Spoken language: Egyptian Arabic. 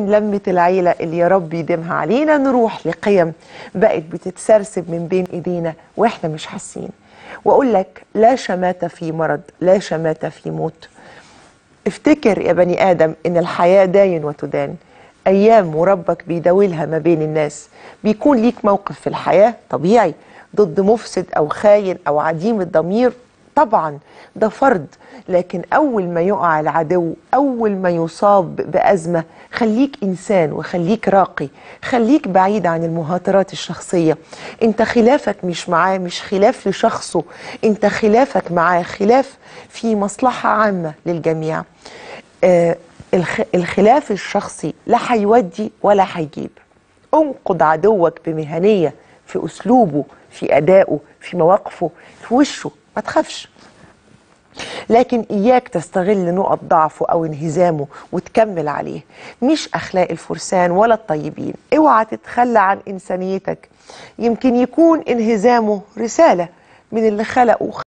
من لمة العيلة اللي يا رب يديمها علينا نروح لقيم بقت بتتسرسب من بين ايدينا واحنا مش حاسين واقول لك لا شماتة في مرض لا شماتة في موت افتكر يا بني آدم إن الحياة داين وتدان أيام وربك بيداولها ما بين الناس بيكون ليك موقف في الحياة طبيعي ضد مفسد أو خاين أو عديم الضمير طبعا ده فرض لكن أول ما يقع العدو أول ما يصاب بأزمة خليك إنسان وخليك راقي خليك بعيد عن المهاترات الشخصية انت خلافك مش معاه مش خلاف لشخصه انت خلافك معاه خلاف في مصلحة عامة للجميع آه الخ- الخلاف الشخصي لا هيودي ولا هيجيب انقض عدوك بمهنية في أسلوبه في أدائه في مواقفه في وشه ما تخافش لكن إياك تستغل نقط ضعفه أو انهزامه وتكمل عليه مش أخلاق الفرسان ولا الطيبين اوعى تتخلى عن إنسانيتك يمكن يكون انهزامه رسالة من اللي خلقه